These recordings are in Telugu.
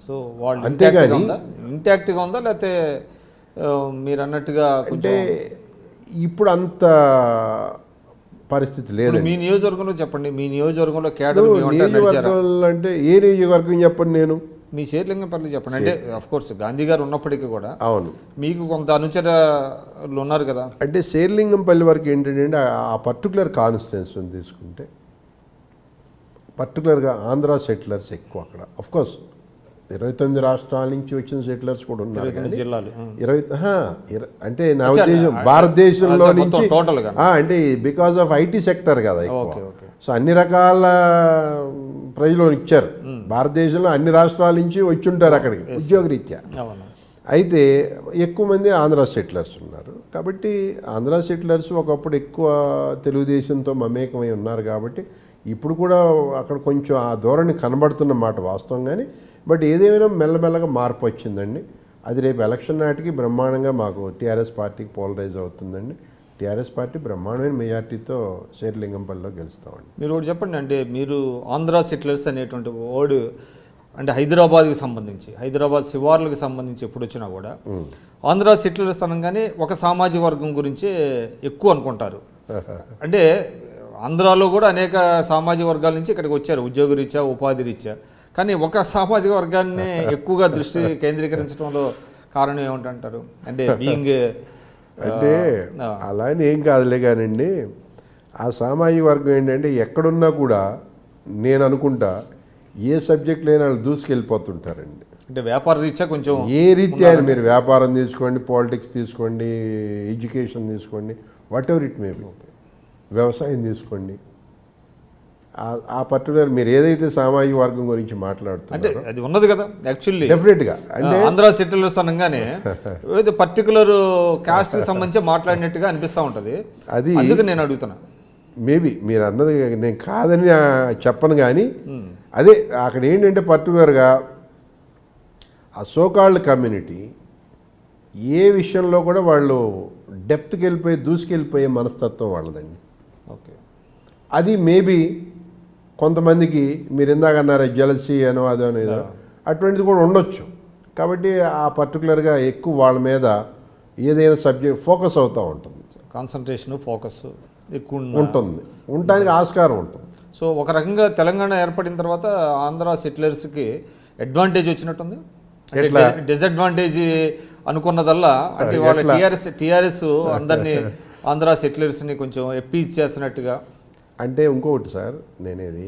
సో వాళ్ళు అంతేగాని- ఇంటాక్ట్గా ఉందా ఇంటాక్ట్గా ఉందా లేకపోతే ఆ, మీరు అన్నట్టుగా కొంచెం అంటే ఇప్పుడు అంత పరిస్థితి లేదు ఇప్పుడు మీ నియోజకవర్గంలో చెప్పండి మీ నియోజకవర్గంలో కేడర్ మేమంటే నడిచారా నియోజకవర్గంలో అంటే ఏ నియోజకవర్గం చెప్పండి నేను మీ షేర్లింగంపల్లి చెప్పండి అంటే అఫ్ కోర్స్ గాంధీ గారు ఉన్నప్పటికీ కూడా అవును మీకు కొంత అనుచరులు ఉన్నారు కదా అంటే శేర్లింగంపల్లి వరకు ఏంటంటే ఆ- ఆ పర్టికులర్ కాన్స్టిట్యున్సీని తీసుకుంటే పర్టికులర్గా ఆంధ్ర సెటిలర్స్ ఎక్కువ అక్కడ అఫ్ కోర్స్ ఇరవై తొమ్మిది రాష్ట్రాల నుంచి వచ్చిన సెటిలర్స్ కూడా ఉన్నారు ఇరవై తొమ్మిది కానీ జిల్లాలు ఆ. ఇరవై ఆహా, ఇర- అంటే నా అచ్చా, ఉద్దేశం ఆ- భారతదేశంలో అచ్చా, మొత్తం నుంచి total గా. ఆ, అంటే బికాస్ ఆఫ్ ఐటీ సెక్టర్ కదా ఓకే, ఎక్కువ ఓకే. సో అన్ని రకాల ప్రజలు ఇచ్చారు భారతదేశంలో అన్ని రాష్ట్రాల నుంచి వచ్చి ఉంటారు అక్కడికి ఉద్యోగరీత్యా అవును అయితే ఎక్కువ మంది ఆంధ్ర సెటిలర్స్ ఉన్నారు కాబట్టి ఆంధ్ర సెటిలర్స్ ఒకప్పుడు ఎక్కువ తెలుగుదేశంతో మమేకమై ఉన్నారు కాబట్టి ఇప్పుడు కూడా అక్కడ కొంచెం ఆ ధోరణి కనబడుతున్న మాట వాస్తవం కానీ బట్ ఏదేమైనా మెల్లమెల్లగా మార్పు వచ్చిందండి అది రేపు ఎలక్షన్ నాటికి బ్రహ్మాండంగా మాకు టీఆర్ఎస్ పార్టీకి పోలరైజ్ అవుతుందండి టీఆర్ఎస్ పార్టీ బ్రహ్మాండమైన మెజార్టీతో శేర్లింగంపల్లిలో గెలుస్తామండి మీరు ఒకటి చెప్పండి అంటే మీరు ఆంధ్ర సెటిలర్స్ అనేటువంటి వర్డ్ అంటే హైదరాబాద్కి సంబంధించి హైదరాబాద్ శివార్లకు సంబంధించి ఎప్పుడు వచ్చినా కూడా ఆంధ్ర సెటిలర్స్ అనగానే ఒక సామాజిక వర్గం గురించే ఎక్కువ అనుకుంటారు అంటే ఆంధ్రాలో కూడా అనేక సామాజిక వర్గాల నుంచి ఇక్కడికి వచ్చారు ఉద్యోగ రీత్యా ఉపాధి రీత్యా కానీ ఒక సామాజిక వర్గాన్ని ఎక్కువగా దృష్టి కేంద్రీకరించడంలో కారణం ఏమిటంటారు అంటే బీయింగ్ అంటే అలా అని ఏం కాదులే కానండి ఆ సామాజిక వర్గం ఏంటంటే ఎక్కడున్నా కూడా నేను అనుకుంటా ఏ సబ్జెక్ట్ లేని వాళ్ళు దూసుకెళ్ళిపోతుంటారండి అంటే వ్యాపార రీత్యా కొంచెం ఏ రీత్యా అయినా మీరు వ్యాపారం తీసుకోండి పాలిటిక్స్ తీసుకోండి ఎడ్యుకేషన్ తీసుకోండి whatever it may be వ్యవసాయం తీసుకోండి ఆ- ఆ పర్టికులర్ మీరు ఏదైతే సామాజిక వర్గం గురించి అంటే మాట్లాడుతున్నారో అది ఉన్నది కదా యాక్చువల్లీ డెఫినెట్గా అంటే ఆంధ్ర సెటిలర్స్ అనగానే ఏదో పర్టికులర్ కాస్ట్ కి సంబంధించి మాట్లాడినట్టుగా అనిపిస్తూ ఉంటది అది అందుకు నేను అడుగుతున్నా మేబీ మీరు అన్నది నేను కాదని ఆ, చెప్పను కానీ అదే అక్కడ ఏంటంటే పర్టికులర్గా ఆ సోకాల్డ్ కమ్యూనిటీ ఏ విషయంలో కూడా వాళ్ళు డెప్త్కి వెళ్ళిపోయి దూసుకెళ్ళిపోయే మనస్తత్వం వాళ్ళదండి ఓకే అది మేబీ కొంతమందికి మీరు ఇందాక అన్నారు జలసీ అనో అదో అనో ఏదో అటువంటిది కూడా ఉండొచ్చు కాబట్టి ఆ పర్టికులర్గా ఎక్కువ వాళ్ళ మీద ఏదైనా సబ్జెక్ట్ ఫోకస్ అవుతూ ఉంటుంది కాన్సన్ట్రేషన్ ఫోకస్ ఎక్కువ ఉన్న- ఉంటుంది ఉండటానికి ఆస్కారం ఉంటుంది సో ఒక రకంగా తెలంగాణ ఏర్పడిన తర్వాత ఆంధ్ర సెటిలర్స్కి అడ్వాంటేజ్ వచ్చినట్టుంది అంటే ఎట్లా? డి- డిసడ్వాంటేజ్ అనుకున్నదల్లా అంటే వాళ్ళ ఎట్లా? టీఆర్ఎస్ టీఆర్ఎస్ అందరినీ ఆంధ్ర సెటిలర్స్ని కొంచెం ఎప్పీజ్ చేస్తున్నట్టుగా అంటే ఇంకొకటి సార్ నేనేది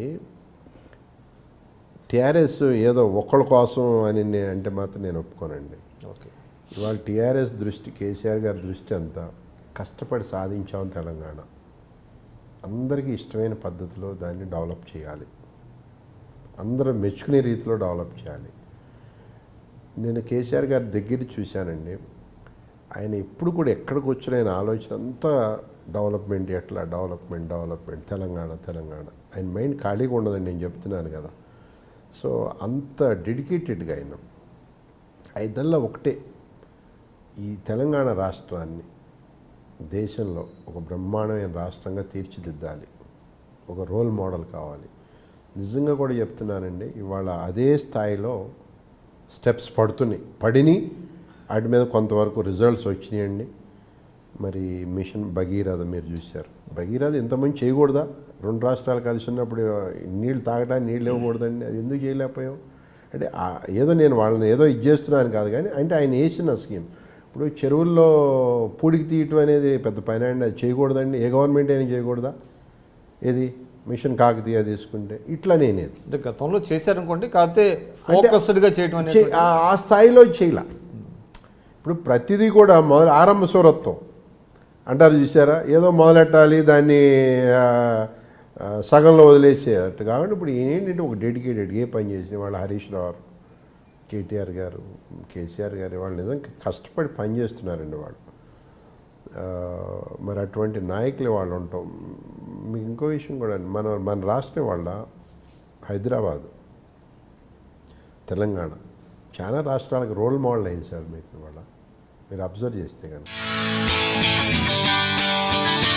టీఆర్ఎస్ ఏదో ఒక్కళ్ళ కోసం అని నే- అంటే మాత్రం నేను ఒప్పుకోనండి ఓకే ఇవాళ టీఆర్ఎస్ దృష్టి కేసీఆర్ గారి దృష్టి అంతా కష్టపడి సాధించాం తెలంగాణ అందరికీ ఇష్టమైన పద్ధతిలో దాన్ని డెవలప్ చేయాలి అందరూ మెచ్చుకునే రీతిలో డెవలప్ చేయాలి నేను కేసీఆర్ గారి దగ్గర చూశానండి ఆయన ఎప్పుడు కూడా ఎక్కడికి వచ్చిన ఆయన ఆలోచన అంతా డెవలప్మెంట్ ఎట్లా డెవలప్మెంట్ డెవలప్మెంట్ తెలంగాణ తెలంగాణ ఆయన మైండ్ ఖాళీగా ఉండదని నేను చెప్తున్నాను కదా సో అంత డెడికేటెడ్గా ఆయన ఐదల్లా ఒకటే ఈ తెలంగాణ రాష్ట్రాన్ని దేశంలో ఒక బ్రహ్మాండమైన రాష్ట్రంగా తీర్చిదిద్దాలి ఒక రోల్ మోడల్ కావాలి నిజంగా కూడా చెప్తున్నానండి ఇవాళ అదే స్థాయిలో స్టెప్స్ పడుతున్నాయి పడిని వాటి మీద కొంతవరకు రిజల్ట్స్ వచ్చినాయండి మరి మిషన్ భగీరథ మీరు చూశారు భగీరథ ఇంతమంది చేయకూడదా రెండు రాష్ట్రాలు కలిసి ఉన్నప్పుడు నీళ్ళు తాగడానికి నీళ్ళు ఇవ్వకూడదండి అది ఎందుకు చేయలేకపోయాం అంటే ఆ- ఏదో నేను వాళ్ళని ఏదో ఇది చేస్తున్నాను కాదు కానీ అంటే ఆయన వేసిన స్కీమ్ ఇప్పుడు చెరువుల్లో పూడికి తీయటం అనేది పెద్ద పని అండి అది చేయకూడదండి ఏ గవర్నమెంట్ అయినా చేయకూడదా ఏది మిషన్ కాకతీయ తీసుకుంటే ఇట్లా నేనేది అంటే గతంలో చేశారనుకోండి కాకపోతే ఫోకస్డ్గా చేయడం అనేది చే- ఆ- ఆ స్థాయిలో చేయలే ఇప్పుడు ప్రతిదీ కూడా మొదలు ఆరంభ సూరత్వం అంటారు చూసారా ఏదో మొదలెట్టాలి దాన్ని ఆ, ఆ, సగంలో వదిలేసేటట్టు కాబట్టి ఇప్పుడు ఈయన ఏంటంటే ఒక డెడికేటెడ్ ఏ పని చేసిన వాళ్ళు హరీష్ రావు కేటీఆర్ గారు కేసీఆర్ గారు వాళ్ళు నిజంగా కష్టపడి పని చేస్తున్నారండి వాళ్ళు ఆ, మరి అటువంటి నాయకులు వాళ్ళు ఉంటాం మీకు ఇంకో విషయం కూడా మన మన రాష్ట్రం వాళ్ళ హైదరాబాదు తెలంగాణ చాలా రాష్ట్రాలకు రోల్ మోడల్ అయింది సార్ మీకు ఇవాళ మీరు అబ్జర్వ్ చేస్తే కనుక